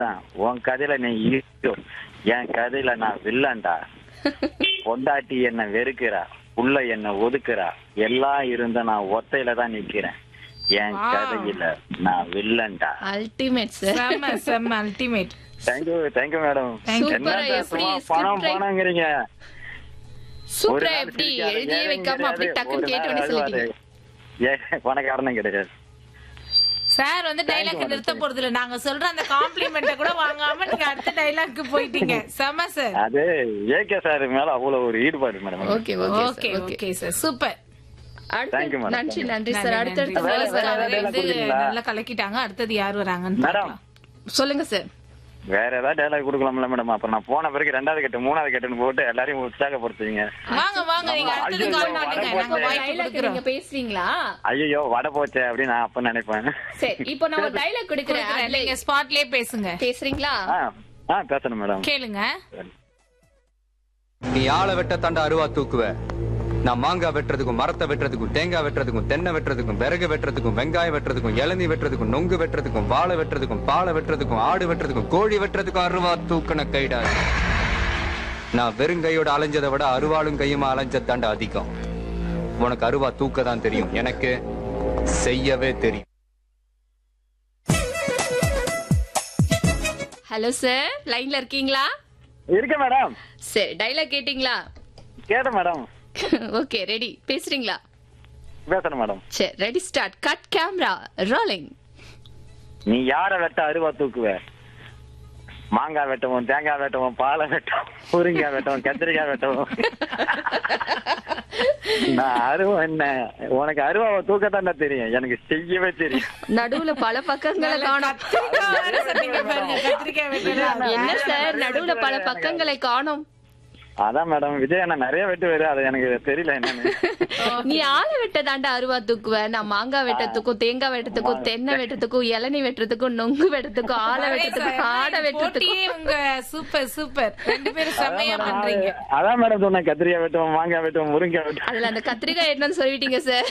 தான். உன் கதையில நீ ஹீரோ என் கதையில நான் வில்லன்டா பொண்டாட்டி என்ன வெறுக்கிறா புள்ள என்ன ஒதுக்குறா எல்லாம் இருந்த நான் ஒத்தையில தான் நிக்கிறேன் என் Wow. கதையில நான் வில்லன்டா அல்டிமேட் சார் செம்ம செம்ம ultimate thank you thank you madam Thank you. Super, என்ன எப்படி சும்மா script பணம் write- பணங்கிறீங்க சூப்பரா ஒரு நாள் எப்படி சிரிக்காத, எழுதியே ஏழையும் வைக்காம அப்படி கிடையாது, டக்குன்னு ஒரு கேட்ட நாள் உடனே சொல்லிட்டீங்க அழுவாது. ஏ பணக்காரனும் கிடையாது சார் வந்து டைலாக் நிறுத்த போறது இல்ல நாங்க சொல்ற அந்த காம்ப்ளிமெண்ட்ட கூட வாங்காம நீங்க அடுத்த டைலாக்கு போயிட்டீங்க செம்ம சார் அது ஏகே சார் மேல அவ்வளவு ஒரு ஈடுபாடு madam okay okay okay okay okay sir super Thank you, அடுத்து madam. நன்றி நன்றி நன்றி, சார் நன்றி. அடுத்தடுத்த வேற- First வேற அவரே dialogue வந்து கொடுக்குறீங்களா? நல்லா கலக்கிட்டாங்க அடுத்தது யார் வராங்கன்னு மேடம் பார்க்கலாம். சொல்லுங்க சார் வேற ஏதாவது டைலாக் கொடுக்கலாம்ல மேடம் அப்ப நான் போன பிறகு ரெண்டாவது கட்டு மூணாவது கட்டுன்னு போட்டு எல்லாரையும் உற்சாகப்படுத்துவீங்க வாங்க வாங்க நீங்க அடுத்தது ஐயோ, கால் வர பண்ணுங்க நாங்க போச்சே. வாய்ப்பு டைலாக் கொடுக்குறோம் நீங்க பேசுவீங்களா ஐயோ வட போச்சே அப்படின்னு நான் அப்ப நினைப்பேன் சரி இப்போ நான் ஒரு டைலாக் கொடுக்குறேன் கொடுக்குறேன். அதுல நீங்க ஸ்பாட்லயே பேசுங்க பேசுறீங்களா ஆ ஆ பேசணும் மேடம் கேளுங்க நீ ஆளை வெட்ட தாண்டா அருவா தூக்குவ நான் மாங்காய் வெட்டுறதுக்கும் மரத்தை வெட்டுறதுக்கும் தேங்காய் வெட்டுறதுக்கும் தென்னை வெட்டுறதுக்கும் விறகு வெட்டுறதுக்கும் வெங்காயம் வெட்டுறதுக்கும் இளநீ வெட்டுறதுக்கும் நொங்கு வெட்டுறதுக்கும் வாழை வெட்டுறதுக்கும் பாலை வெட்டுறதுக்கும் ஆடு வெட்டுறதுக்கும் கோழி வெட்டுறதுக்கும் அருவா தூக்கின கைடா நான் வெறுங்கையோட அலைஞ்சதை விட அருவாளும் கையுமா அலைஞ்ச தாண்டா அதிகம் உனக்கு அருவா தூக்க தான் தெரியும் எனக்கு செய்யவே தெரியும் ஹலோ சார் லைன்ல இருக்கீங்களா இருக்க மேடம் சரி டைலாக் கேட்டிங்களா கேட்டேன் மேடம் ஓகே ரெடி பேசுறீங்களா பேசணும் மேடம் சரி ready start cut camera rolling நீ யார வெட்ட அருவா தூக்குவ மாங்காய் வெட்டவும் தேங்காய் வெட்டவும் பாலை வெட்டவும் முருங்காய் வெட்டவும் கத்திரிக்காய் வெட்டவும் நான் அருவம் என்ன உனக்கு அருவாவை தூக்கத்தாண்டா தெரியும் எனக்கு செய்யவே தெரியும் நடுவுல பல பக்கங்களை காணோம் கத்திரிக்காய் வேற சொன்னீங்க பாருங்க, கத்திரிக்காய் வெட்டுறது. என்ன சார் நடுவுல பல பக்கங்களை காணோம் அதான் மேடம் விஜய் அண்ணா நிறைய வெட்டு வேறு அது எனக்கு தெரியல என்னன்னு நீ ஆளை வெட்ட தாண்டா அருவா தூக்குவ நான் மாங்காய் வெட்டத்துக்கும் தேங்காய் வெட்டத்துக்கும் தென்னை வெட்டத்துக்கும் இளநீ வெட்டத்துக்கும் நொங்கு வெட்டத்துக்கும் ஆளை வெட்டத்துக்கும் ஆடை வெட்டத்துக்கும் போட்டியே உங்க சூப்பர் சூப்பர் ரெண்டு பேரும் செம்மையா பண்றீங்க அதான் மேடம் சொன்னேன் கத்திரிக்காய் வெட்டுவோம் மாங்காய் வெட்டுவோம் முருங்காய் வெட்டுவோம் அதுல அந்த கத்திரிக்காய் என்னன்னு சொல்லிட்டீங்க sir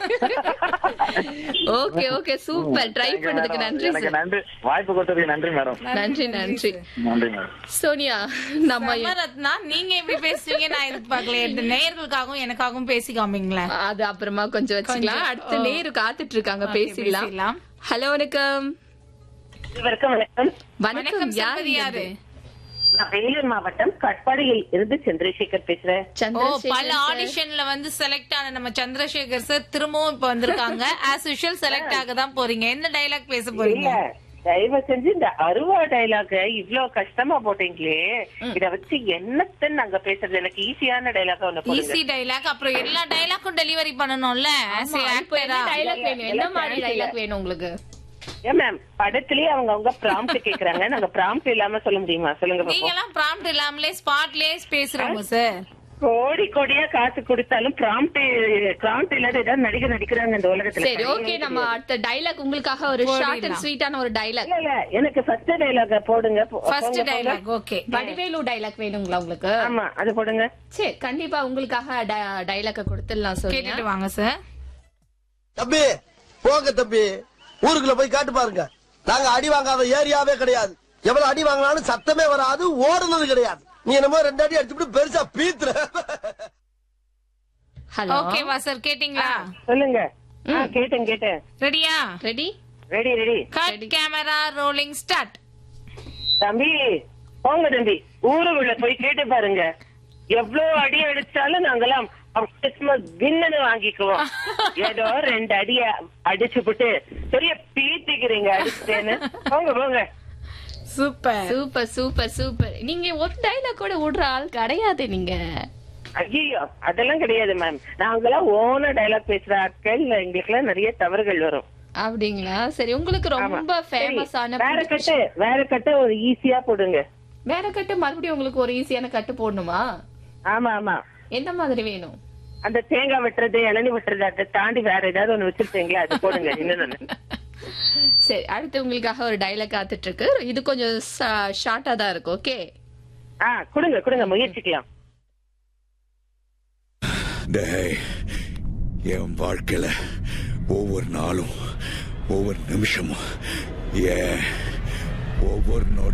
okay okay super try Thank you, பண்ணதுக்கு madam. நன்றி எனக்கு சார் நன்றி வாய்ப்பு கொடுத்ததுக்கு நன்றி மேடம் நன்றி நன்றி நன்றி மேடம் சோனியா நம்ம சமரத்னா நீங்க எப்படி பேசுவீங்க நான் எதிர்பார்க்கல இந்த நேயர்களுக்காகவும் எனக்காகவும் பேசி காமிங்களேன் அது அப்புறமா கொஞ்சம் வச்சுக்கலாம் கொஞ்சம், அடுத்த ஓ. நேரு காத்துட்டு இருக்காங்க Okay, பேசிடலாம் பேசிடலாம். ஹலோ வணக்கம் வணக்கம் வணக்கம் வணக்கம் வணக்கம் யார் சம்பதி யாரு இருந்து? நான் வேலூர் மாவட்டம் கட்பாடியில் இருந்து சந்திரசேகர் பேசுறேன் ஓ சந்திரசேகர் பல sir. ஆடிஷன்ல வந்து செலக்ட் ஆன நம்ம சந்திரசேகர் சார் திரும்பவும் இப்ப வந்திருக்காங்க ஆஸ் யூஷுவல் செலக்ட் ஆக தான் போறீங்க என்ன டைலாக் பேச போறீங்க இல்ல தயவு செஞ்சு இந்த அருவா டைலாக இவ்ளோ கஷ்டமா போட்டீங்களே இத வச்சு என்னத்த நாங்க பேசுறது எனக்கு ஈஸியான டைலாக ஒண்ணு போடுங்க ஈஸி டைலாக் அப்புறம் எல்லா டைலாக்கும் டெலிவரி பண்ணணும்ல ஆஸ் ஆமா, இப்போ என்ன ஆக்டரா டைலாக் வேணும் என்ன மாதிரி டைலாக் வேணும் உங்களுக்கு ஏன் மேம் படத்திலேயே அவங்க அவங்க ப்ராம்ப்ட் கேக்குறாங்க நாங்க ப்ராம்ப்ட் இல்லாம சொல்ல முடியுமா சொல்லுங்க நீங்க பாப்போம் எல்லாம் ப்ராம்ப்ட் இல்லாமலே ஸ்பாட்லயே பேசுறவங்க சார் கோடி கோடியா காசு கொடுத்தாலும் ப்ராம்ப்ட் ப்ராம்ப்ட் இல்லாத ஏதாவது நடிகர் நடிக்கிறாங்க இந்த உலகத்துல சரி ஓகே நம்ம அடுத்த டைலாக் உங்களுக்காக ஒரு ஷார்ட் அண்ட் போடிடலாம். ஸ்வீட்டான ஒரு டைலாக் இல்ல இல்ல எனக்கு ஃபர்ஸ்ட் டைலாக போடுங்க போ- ஃபர்ஸ்ட் போங்க, போங்க. டைலாக் ஓகே வடிவேலு டைலாக் வேணுங்களா உங்களுக்கு ஆமா அது போடுங்க சரி கண்டிப்பா உங்களுக்காக டைலாக்க கொடுத்துடலாம் சொல்லுங்க கேட்டுட்டு வாங்க சார் தம்பி போங்க தம்பி ஊருக்குள்ள போய் காட்டு பாருங்க நாங்க அடி வாங்காத ஏரியாவே கிடையாது எவ்வளவு அடி வாங்கினாலும் சத்தமே வராது ஓடுனது கிடையாது நீ என்னமோ ரெண்டு அடி அடிச்சுட்டு பெருசா பீத்துற ஹலோ ஓகேவா சார் கேட்டிங்களா சொல்லுங்க ஆ, கேட்டேன் கேட்டேன் ரெடியா ready ready ready cut camera rolling start தம்பி போங்க தம்பி ஊருக்குள்ள போய் கேட்டு பாருங்க எவ்வளவு அடி அடிச்சாலும் நாங்கெல்லாம் கிறிஸ்துமஸ் கின்னு வாங்கிக்குவோம் ஏதோ ரெண்டு அடிய அடிச்சு விட்டு பெரிய பீத்திக்கிறீங்க அடிச்சுட்டேன்னு போங்க போங்க சூப்பர் சூப்பர் சூப்பர் சூப்பர் நீங்க ஒரு டைலாக் கூட விடுற ஆள் கிடையாது நீங்க ஐயோ அதெல்லாம் கிடையாது மேம் நாங்கெல்லாம் ஓன டைலாக் பேசுற ஆட்கள் எங்களுக்கு எல்லாம் நிறைய தவறுகள் வரும் அப்படிங்களா சரி உங்களுக்கு ஆமா. ரொம்ப சரி, ஃபேமஸான வேற கட்டு வேற கட்டு ஒரு ஈஸியா போடுங்க வேற கட்டு மறுபடியும் உங்களுக்கு ஒரு ஈஸியான கட்டு போடணுமா ஆமா ஆமா எந்த மாதிரி வேணும் அந்த தேங்காய் வெட்டுறது இளநி வெட்டுறது அதை தாண்டி வேற ஏதாவது ஒண்ணு வச்சிருப்பீங்களா அது போடுங்க இன்னும் சரி அடுத்து உங்களுக்காக ஒரு டைலாக் காத்துட்டு இருக்கு இது கொஞ்சம் ஷார்ட்டா தான் இருக்கு ஓகே ஆ கொடுங்க கொடுங்க முயற்சிக்கலாம் டேய் என் வாழ்க்கையில ஒவ்வொரு நாளும் ஒவ்வொரு நிமிஷமும் ஏன் ஒவ்வொரு நொடி